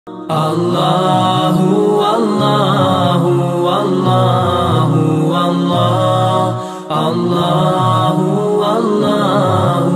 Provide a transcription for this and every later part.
അല്ലാഹു അല്ലാഹു അല്ലാഹു അല്ലാഹ് അല്ലാഹു അല്ലാഹു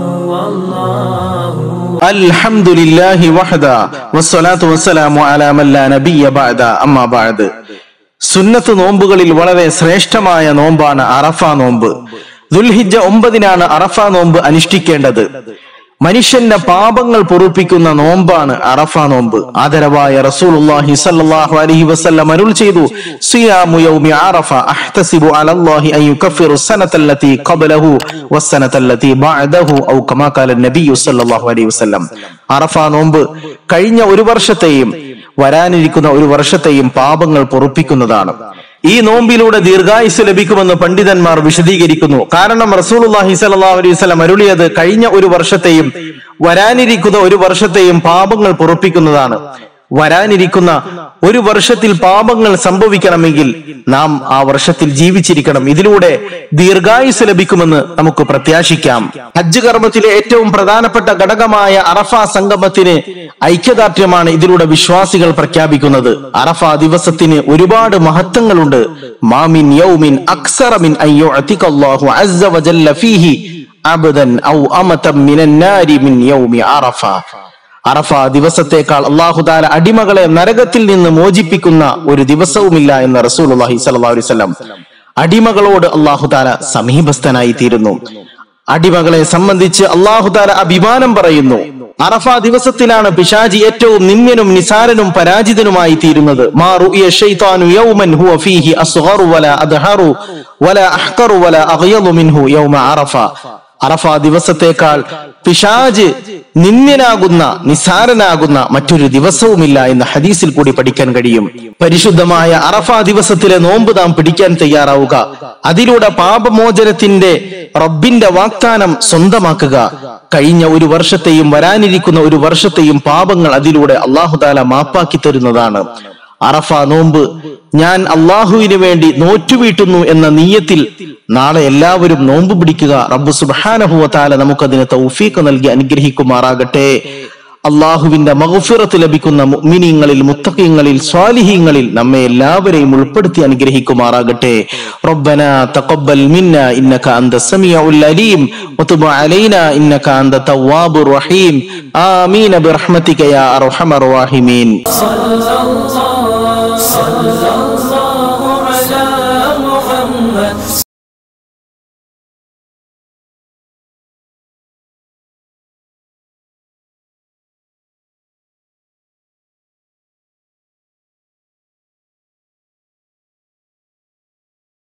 അല്ലാഹു الحمد لله وحده والصلاة والسلام على من لا نبي بعد أما بعد സുന്നത്ത് നോമ്പുകളിൽ വളരെ ശ്രേഷ്ഠമായ നോമ്പാണ് അറഫ നോമ്പ് ദുൽഹിജ ഒമ്പതിനാണ് അറഫ നോമ്പ് അനുഷ്ഠിക്കേണ്ടത് മനുഷ്യന്റെ പാപങ്ങൾ പൊറുപ്പിക്കുന്ന നോമ്പാണ് അറഫ നോമ്പ് ആദരവായ റസൂലുള്ളാഹി സ്വല്ലല്ലാഹു അലൈഹി വസല്ലം അരുൾ ചെയ്തു സിയാമു യൗമി അറഫ അഹ്തസിബു അലല്ലാഹി അൻ യുകഫിറു സനതല്ലതി ഖബ്ലഹു വസ്സനതല്ലതി ബഅദഹു ഔ കമാ ഖാല നബിയു സ്വല്ലല്ലാഹു അലൈഹി വസല്ലം അറഫ നോമ്പ് കഴിഞ്ഞ ഒരു വർഷത്തെയും വരാനിരിക്കുന്ന ഒരു വർഷത്തെയും പാപങ്ങൾ പൊറുപ്പിക്കുന്നതാണ് ഈ നോമ്പിലൂടെ ദീർഘായുസ് ലഭിക്കുമെന്ന് പണ്ഡിതന്മാർ വിശദീകരിക്കുന്നു കാരണം റസൂലുള്ളാഹി സ്വല്ലല്ലാഹു അലൈഹി വസല്ലം അരുളിയത് കഴിഞ്ഞ ഒരു വർഷത്തെയും വരാനിരിക്കുന്ന ഒരു വർഷത്തെയും പാപങ്ങൾ പൊറുപ്പിക്കുന്നതാണ് വരാനിരിക്കുന്ന ഒരു വർഷത്തിൽ പാപങ്ങൾ സംഭവിക്കണമെങ്കിൽ നാം ആ വർഷത്തിൽ ജീവിച്ചിരിക്കണം ഇതിലൂടെ ദീർഘായുസ് ലഭിക്കുമെന്ന് നമുക്ക് പ്രത്യാശിക്കാം ഹജ്ജ് കർമ്മത്തിലെ ഏറ്റവും പ്രധാനപ്പെട്ട ഘടകമായ അറഫ സംഗമത്തിന് ഐക്യദാർഢ്യമാണ് ഇതിലൂടെ വിശ്വാസികൾ പ്രഖ്യാപിക്കുന്നത് അറഫ ദിവസത്തിന് ഒരുപാട് മഹത്വങ്ങളുണ്ട് മാമിൻ യൗമിൻ അക്സറമിൻ അയ്യോ അത്തിഖല്ലാഹു അസ്സ വജല്ല ഫീഹി അബ്ദൻ ഔ അമതം മിനൻ നാരി മിൻ യൗമി അറഫ അറഫ ദിവസത്തേക്കാൾ അള്ളാഹുദാല അടിമകളെ നരകത്തിൽ നിന്ന് മോചിപ്പിക്കുന്ന ഒരു ദിവസവുമില്ല എന്ന് റസൂൽ അള്ളാഹി സല്ലാ വസ്ലം അടിമകളോട് അള്ളാഹുദാല സമീപസ്ഥനായി തീരുന്നു അടിമകളെ സംബന്ധിച്ച് അള്ളാഹുദാല അഭിമാനം പറയുന്നു അറഫ ദിവസത്തിലാണ് പിശാജി ഏറ്റവും നിമ്യനും നിസാരനും പരാജിതനുമായി തീരുന്നത് മാ റുഇയ ശൈത്താനു യൗമൻ ഹുവ ഫീഹി അസ്ഗറു വല അദ്ഹറു വല അഹ്കറു വല അഗ്യദു മിൻഹു യൗമ അറഫ അറഫ ദിവസത്തേക്കാൾ പിശാജ് നിന്ദ്യനാകുന്ന നിസാരനാകുന്ന മറ്റൊരു ദിവസവുമില്ല എന്ന് ഹദീസിൽ കൂടി പഠിക്കാൻ കഴിയും പരിശുദ്ധമായ അറഫ ദിവസത്തിലെ നോമ്പ് നാം പിടിക്കാൻ തയ്യാറാവുക അതിലൂടെ പാപമോചനത്തിന്റെ റബ്ബിന്റെ വാഗ്ദാനം സ്വന്തമാക്കുക കഴിഞ്ഞ ഒരു വർഷത്തെയും വരാനിരിക്കുന്ന ഒരു വർഷത്തെയും പാപങ്ങൾ അതിലൂടെ അള്ളാഹുദാല മാപ്പാക്കി തരുന്നതാണ് അറഫ നോമ്പ് ഞാൻ അള്ളാഹുവിന് വേണ്ടി നോറ്റുവീട്ടുന്നു എന്ന നീയത്തിൽ നാളെ എല്ലാവരും നോമ്പ് പിടിക്കുക റബ്ബു സുബാനഹുവത്താല നമുക്കതിന് തൗഫീഖ് നൽകി അനുഗ്രഹിക്കുമാറാകട്ടെ അള്ളാഹുവിന്റെ മഹഫിറത്ത് ലഭിക്കുന്ന മുഅ്മിനീങ്ങളിൽ മുത്തഖീങ്ങളിൽ സ്വാലിഹീങ്ങളിൽ നമ്മെ എല്ലാവരെയും ഉൾപ്പെടുത്തി അനുഗ്രഹിക്കുമാറാകട്ടെ റബ്ബന തഖബ്ബൽ മിന്ന ഇന്നക അന്ത സമീഉൽ അലീം വതുബ് അലൈന ഇന്നക അന്ത തവ്വാബുർ റഹീം ആമീൻ ബിറഹ്മതിക യാ അർഹമർ റഹീമീൻ صلى الله صلى الله على محمد